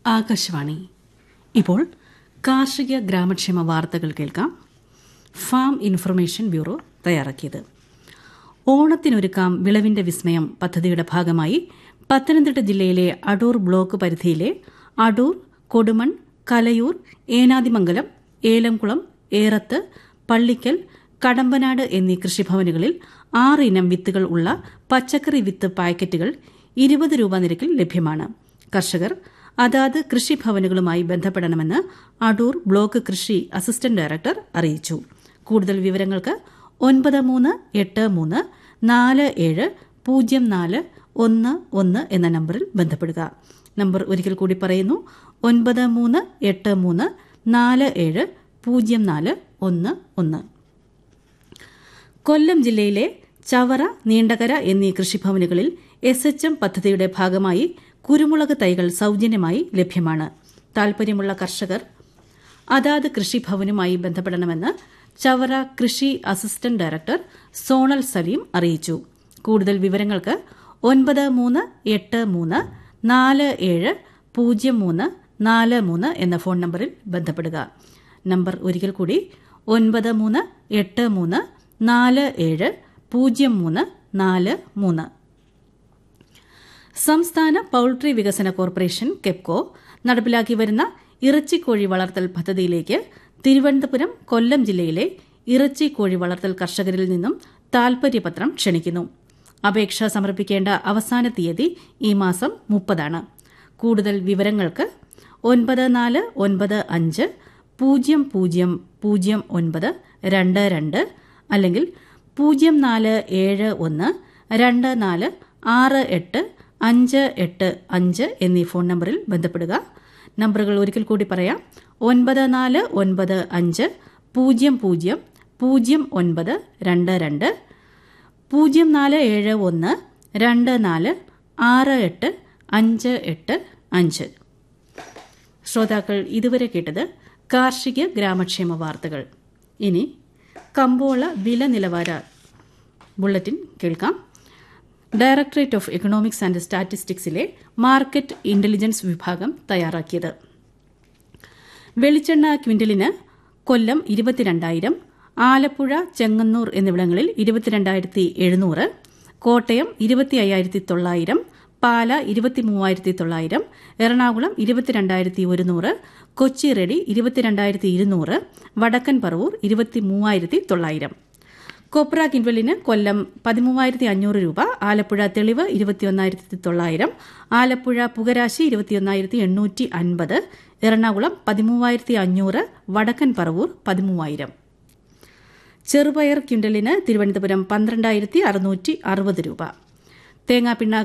ആകാശവാണി ഇപ്പോൾ കാർഷിക ഗ്രാമക്ഷേമ വാർത്തകൾ കേൾക്കാം ഫാം ഇൻഫർമേഷൻ ബ്യൂറോ തയ്യാറാക്കിയത് ഓണത്തിനൊരുക്കാം വിളവിന്റെ വിസ്മയം പദ്ധതിയുടെ ഭാഗമായി പത്തനംതിട്ട ജില്ലയിലെ അടൂർ ബ്ലോക്ക് പരിധിയിലെ അടൂർ കൊടുമൺ കലയൂർ ഏനാദിമംഗലം ഏലംകുളം ഏറത്ത് പള്ളിക്കൽ കടമ്പനാട് എന്നീ കൃഷിഭവനുകളിൽ ആറ് ഇനം വിത്തുകൾ ഉള്ള പച്ചക്കറി വിത്ത് പാക്കറ്റുകൾ ഇരുപത് രൂപ നിരക്കിൽ ലഭ്യമാണ് കർഷകർ അതാത് കൃഷിഭവനുകളുമായി ബന്ധപ്പെടണമെന്ന് അടൂർ ബ്ലോക്ക് കൃഷി അസിസ്റ്റന്റ് ഡയറക്ടർ അറിയിച്ചു കൂടുതൽ വിവരങ്ങൾക്ക് ഒൻപത് മൂന്ന് എട്ട് മൂന്ന് നാല് ഏഴ് പൂജ്യം നാല് ഒന്ന് ഒന്ന് എന്ന നമ്പറിൽ ബന്ധപ്പെടുക നമ്പർ ഒരിക്കൽ കൂടി പറയുന്നു ഒൻപത് മൂന്ന് എട്ട് മൂന്ന് നാല് ഏഴ് പൂജ്യം നാല് ഒന്ന് ഒന്ന് കൊല്ലം ജില്ലയിലെ ചവറ നീണ്ടകര എന്നീ കൃഷിഭവനുകളിൽ എസ് എച്ച് എം പദ്ധതിയുടെ ഭാഗമായി കുരുമുളക് തൈകൾ സൌജന്യമായി ലഭ്യമാണ് താൽപര്യമുള്ള കർഷകർ അതാത് കൃഷിഭവനുമായി ബന്ധപ്പെടണമെന്ന് ചവറ കൃഷി അസിസ്റ്റന്റ് ഡയറക്ടർ സോണൽ സലീം അറിയിച്ചു കൂടുതൽ വിവരങ്ങൾക്ക് ഒൻപത് മൂന്ന് എട്ട് മൂന്ന് നാല് ഏഴ് പൂജ്യം മൂന്ന് നാല് മൂന്ന് എന്ന ഫോൺ നമ്പറിൽ ബന്ധപ്പെടുക നമ്പർ ഒരിക്കൽ കൂടി ഒൻപത് മൂന്ന് എട്ട് മൂന്ന് നാല് ഏഴ് പൂജ്യം മൂന്ന് നാല് മൂന്ന് സംസ്ഥാന പൌൾട്രി വികസന കോർപ്പറേഷൻ കെപ്കോ നടപ്പിലാക്കി വരുന്ന ഇറച്ചിക്കോഴി വളർത്തൽ പദ്ധതിയിലേക്ക് തിരുവനന്തപുരം കൊല്ലം ജില്ലയിലെ ഇറച്ചിക്കോഴി വളർത്തൽ കർഷകരിൽ നിന്നും താൽപര്യപത്രം ക്ഷണിക്കുന്നു അപേക്ഷ സമർപ്പിക്കേണ്ട അവസാന തീയതി ഈ മാസം മുപ്പതാണ് കൂടുതൽ വിവരങ്ങൾക്ക് ഒൻപത് നാല് ഒൻപത് അഞ്ച് പൂജ്യം പൂജ്യം പൂജ്യം ഒൻപത് രണ്ട് രണ്ട് അല്ലെങ്കിൽ പൂജ്യം നാല് ഏഴ് ഒന്ന് രണ്ട് നാല് ആറ് എട്ട് അഞ്ച് എട്ട് അഞ്ച് എന്നീ ഫോൺ നമ്പറിൽ ബന്ധപ്പെടുക നമ്പറുകൾ ഒരിക്കൽ കൂടി പറയാം ഒൻപത് നാല് ഒൻപത് അഞ്ച് പൂജ്യം പൂജ്യം പൂജ്യം ഒൻപത് രണ്ട് രണ്ട് പൂജ്യം നാല് ഏഴ് ഒന്ന് രണ്ട് നാല് ആറ് എട്ട് അഞ്ച് എട്ട് അഞ്ച് ശ്രോതാക്കൾ ഇതുവരെ കേട്ടത് കാർഷിക ഗ്രാമക്ഷേമ വാർത്തകൾ ഇനി കമ്പോള വില നിലവാര ബുള്ളറ്റിൻ കേൾക്കാം ഡയറക്ടറേറ്റ് ഓഫ് എക്കണോമിക്സ് ആൻഡ് സ്റ്റാറ്റിസ്റ്റിക്സിലെ മാർക്കറ്റ് ഇന്റലിജൻസ് വിഭാഗം തയ്യാറാക്കിയത് വെളിച്ചെണ്ണ ക്വിന്റലിന് കൊല്ലം ഇരുപത്തിരണ്ടായിരം ആലപ്പുഴ ചെങ്ങന്നൂർ എന്നിവിടങ്ങളിൽ ഇരുപത്തിരണ്ടായിരത്തി എഴുന്നൂറ് കോട്ടയം ഇരുപത്തി അയ്യായിരത്തി തൊള്ളായിരം പാല ഇരുപത്തി മൂവായിരത്തി തൊള്ളായിരം എറണാകുളം ഇരുപത്തിരണ്ടായിരത്തി ഒരുന്നൂറ് കൊച്ചി റെഡി ഇരുപത്തിരണ്ടായിരത്തി ഇരുന്നൂറ് വടക്കൻ പറവൂർ ഇരുപത്തി മൂവായിരത്തി തൊള്ളായിരം കൊപ്ര കിൻവലിന് കൊല്ലം പതിമൂവായിരത്തി അഞ്ഞൂറ് രൂപ ആലപ്പുഴ തെളിവ് ഇരുപത്തിയൊന്നായിരത്തി തൊള്ളായിരം ആലപ്പുഴ പുകരാശി ഇരുപത്തിയൊന്നായിരത്തി എണ്ണൂറ്റി അൻപത് എറണാകുളം പതിമൂവായിരത്തി അഞ്ഞൂറ് വടക്കൻ പറവൂർ പതിമൂവായിരം ചെറുപയർ ക്വിൻ്റലിന് തിരുവനന്തപുരം പന്ത്രണ്ടായിരത്തി അറുന്നൂറ്റി അറുപത് രൂപ തേങ്ങാപ്പിണ്ണ